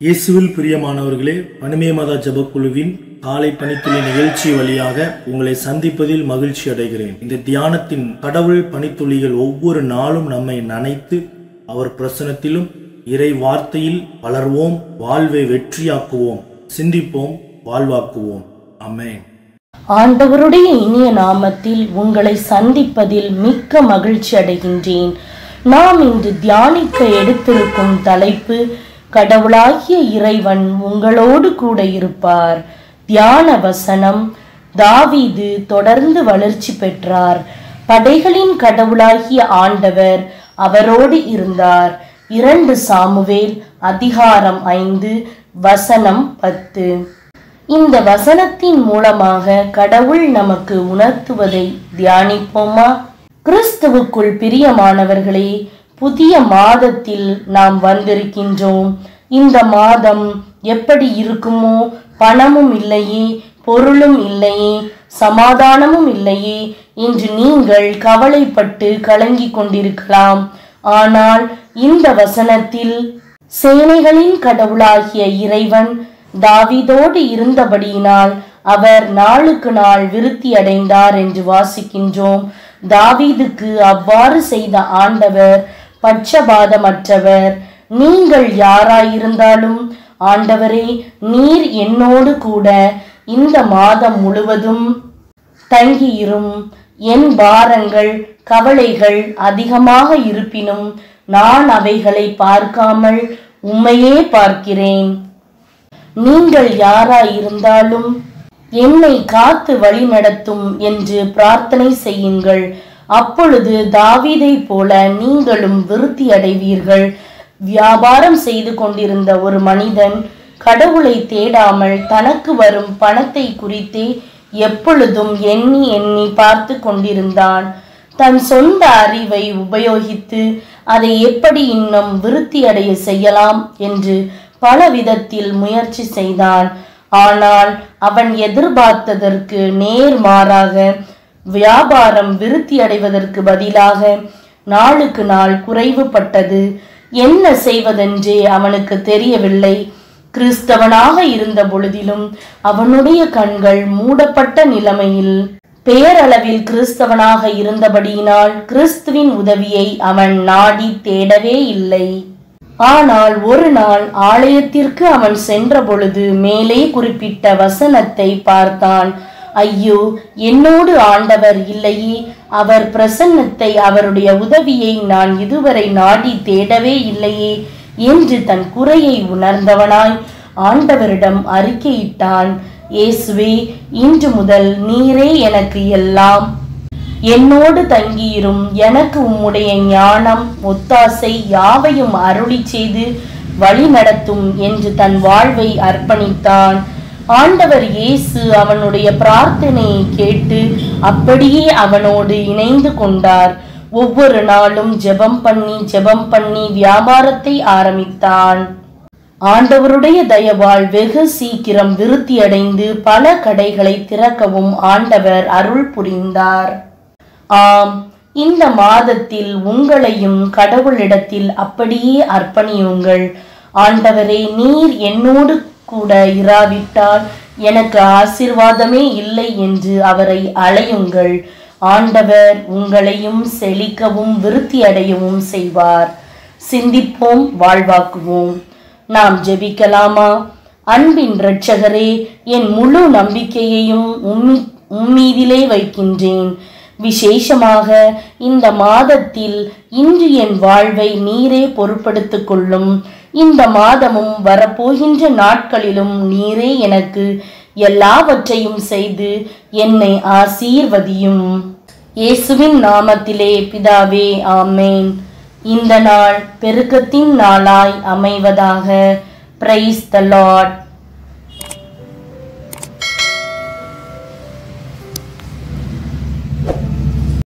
இயேசுவில் பிரியமானவர்களே பனிமே மத ஜபக்குழுவின் காலை பணித்துளி நிகழ்ச்சி வழியாக உங்களை சந்திப்பதில் மகிழ்ச்சி அடைகிறேன் இந்த தியானத்தின் கடவுள் பணித்துளிகள் ஒவ்வொரு நாளும் நம்மை நனைத்து அவர் பிரசனத்திலும் இறை வார்த்தையில் வளர்வோம் வாழ்வை வெற்றியாக்குவோம் சிந்திப்போம் வாழ்வாக்குவோம் அமேன் ஆண்டவருடைய இனிய நாமத்தில் உங்களை சந்திப்பதில் மிக்க மகிழ்ச்சி அடைகின்றேன் நாம் இன்று தியானிக்க எடுத்திருக்கும் தலைப்பு கடவுளாகிய இறைவன் உங்களோடு கூட இருப்பார் தியான வசனம் தாவீது தொடர்ந்து வளர்ச்சி பெற்றார் படைகளின் கடவுளாகிய ஆண்டவர் அவரோடு இருந்தார் இரண்டு சாமுவேல் அதிகாரம் ஐந்து வசனம் பத்து இந்த வசனத்தின் மூலமாக கடவுள் நமக்கு உணர்த்துவதை தியானிப்போமா கிறிஸ்துவுக்குள் பிரியமானவர்களே புதிய மாதத்தில் நாம் வந்திருக்கின்றோம் இந்த மாதம் எப்படி இருக்குமோ பணமும் இல்லையே பொருளும் இல்லையே சமாதானமும் இல்லையே என்று நீங்கள் கவலைப்பட்டு கலங்கிக் கொண்டிருக்கலாம் ஆனால் இந்த வசனத்தில் சேனைகளின் கடவுளாகிய இறைவன் தாவீதோடு இருந்தபடியினால் அவர் நாளுக்கு நாள் விருத்தி அடைந்தார் என்று வாசிக்கின்றோம் தாவீதுக்கு அவ்வாறு செய்த ஆண்டவர் பட்சபாதமற்றவர் நீங்கள் யாராயிருந்தாலும் ஆண்டவரே நீர் என்னோடு கூட இந்த மாதம் முழுவதும் தங்கியிரும் என் பாரங்கள் கவலைகள் அதிகமாக இருப்பினும் நான் அவைகளை பார்க்காமல் உம்மையே பார்க்கிறேன் நீங்கள் யாராயிருந்தாலும் என்னை காத்து வழி நடத்தும் என்று பிரார்த்தனை செய்யுங்கள் அப்பொழுது தாவீதை போல நீங்களும் விருத்தி அடைவீர்கள் வியாபாரம் செய்து கொண்டிருந்த ஒரு மனிதன் கடவுளை தேடாமல் தனக்கு வரும் பணத்தை குறித்தே எப்பொழுதும் எண்ணி எண்ணி பார்த்து கொண்டிருந்தான் தன் சொந்த அறிவை உபயோகித்து அதை எப்படி இன்னும் விருத்தி அடைய செய்யலாம் என்று பல விதத்தில் முயற்சி செய்தான் ஆனால் அவன் எதிர்பார்த்ததற்கு நேர்மாறாக வியாபாரம் விருத்தி அடைவதற்கு பதிலாக நாளுக்கு நாள் குறைவுபட்டது என்ன செய்வதென்றே அவனுக்கு தெரியவில்லை கிறிஸ்தவனாக இருந்த பொழுதிலும் அவனுடைய கண்கள் மூடப்பட்ட நிலைமையில் பேரளவில் கிறிஸ்தவனாக இருந்தபடியினால் கிறிஸ்துவின் உதவியை அவன் நாடி தேடவே இல்லை ஆனால் ஒரு நாள் ஆலயத்திற்கு அவன் சென்ற பொழுது மேலே குறிப்பிட்ட வசனத்தை பார்த்தான் ஐயோ என்னோடு ஆண்டவர் இல்லையே அவர் பிரசன்னத்தை அவருடைய உதவியை நான் இதுவரை நாடி தேடவே இல்லையே என்று தன் குறையை உணர்ந்தவனாய் ஆண்டவரிடம் அறிக்கையிட்டான் இயேசுவே இன்று முதல் நீரே எனக்கு எல்லாம் என்னோடு தங்கியிரும் எனக்கு உம்முடைய ஞானம் ஒத்தாசை யாவையும் அருளி செய்து வழி நடத்தும் என்று தன் வாழ்வை அர்ப்பணித்தான் ஆண்டவர் இயேசு அவனுடைய பிரார்த்தனையை கேட்டு அப்படியே அவனோடு இணைந்து கொண்டார் ஒவ்வொரு நாளும் ஜெபம் பண்ணி ஜெபம் பண்ணி வியாபாரத்தை ஆரம்பித்தான் ஆண்டவருடைய தயவால் வெகு சீக்கிரம் விருத்தியடைந்து பல கடைகளை திறக்கவும் ஆண்டவர் அருள் புரிந்தார் ஆம் இந்த மாதத்தில் உங்களையும் கடவுளிடத்தில் அப்படியே அர்ப்பணியுங்கள் ஆண்டவரே நீர் என்னோடு கூட இராவிட்டால் எனக்கு ஆசிர்வாதமே இல்லை என்று அவரை அலையுங்கள் ஆண்டவர் உங்களையும் செழிக்கவும் விருத்தி அடையவும் செய்வார் சிந்திப்போம் வாழ்வாக்குவோம் நாம் ஜெபிக்கலாமா அன்பின் இரட்சகரே என் முழு நம்பிக்கையையும் உம்மி உம்மீதிலே வைக்கின்றேன் விசேஷமாக இந்த மாதத்தில் இன்று என் வாழ்வை நீரே பொறுப்படுத்திக் கொள்ளும் இந்த மாதமும் வரப்போகின்ற நாட்களிலும் நீரே எனக்கு எல்லாவற்றையும் செய்து என்னை ஆசீர்வதியும் இயேசுவின் நாமத்திலே பிதாவே ஆமேன் இந்த நாள் பெருக்கத்தின் நாளாய் அமைவதாக பிரைஸ் த லார்ட்